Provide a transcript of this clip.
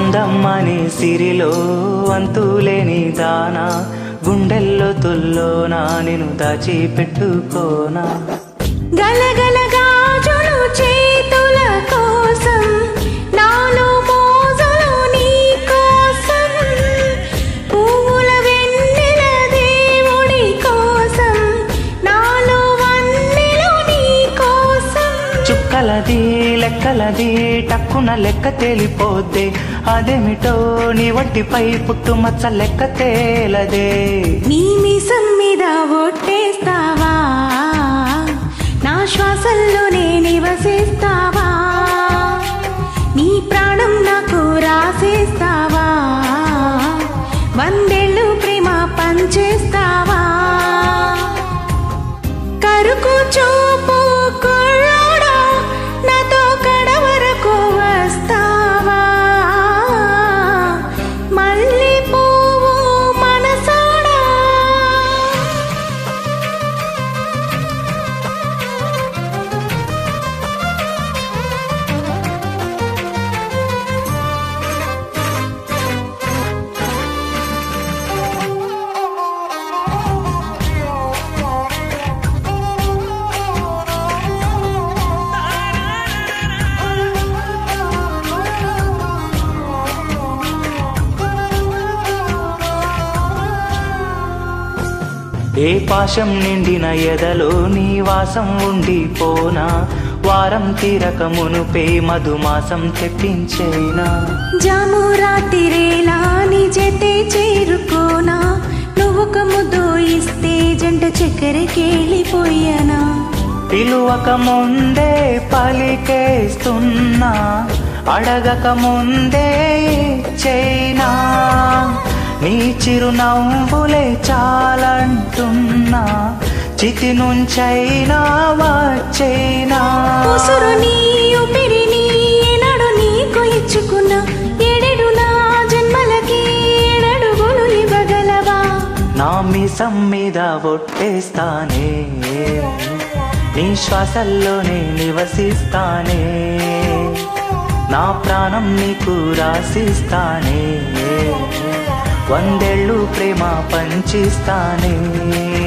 అందమ్మని సిరిలో అంతులేని దానా గుండెల్లో తుల్లోనా నేను దాచిపెట్టుకోనా గలగల గాజులు చేతుల కోసం నాలో మోజులు నీ కోసం పువ్వుల వెన్నెల దేవుడి కోసం నాలో వన్నెలు నీ కోసం చుక్కలది లెక్కలది టక్కున లెక్క తేలిపోద్దే అదేమిటో నీ వట్టిపై పుట్టుమచ్చ లెక్క తేలదే నీ మీసం మీద ఒట్టేస్తావా నా శ్వాసల్లోనే నివసిస్తావా నీ ప్రాణం నాకు రాసేస్తావా వందేళ్ళు ప్రేమ పంచేస్తావా కరుకు చూపు కుర్రాడా నాతో కడ వరకు వస్తావా మళ్ళీ పువ్వు మనసాడా ఏ పాశం నిండిన ఎదలో నీ వాసం ఉండిపోనా వారం తీరక మునుపే మధుమాసం తెప్పించేనా జాము రాత్రిరేలా నీ జతే చేరుకోనా నువ్వొక ముద్దు ఇస్తే జంట చక్కెరకెళ్ళిపోయానా పిలువక ముందే పలికేస్తున్నా అడగక ముందే చైనా నీ చిరునవ్వులే చాలంటున్నా చితి నుంచైనా వచ్చైనా ఉసురు నీ ఊపిరి నీ ఏనాడు నీకు ఇచ్చుకున్నా ఏడేడు నా జన్మలకి ఏడడుగులు ఇవ్వగలవా నా మీసం మీద ఒట్టేస్తానే నీ శ్వాసల్లోనే నివసిస్తానే నా ప్రాణం నీకు రాసిస్తానే వందేళ్ళు ప్రేమ పంచిస్తానే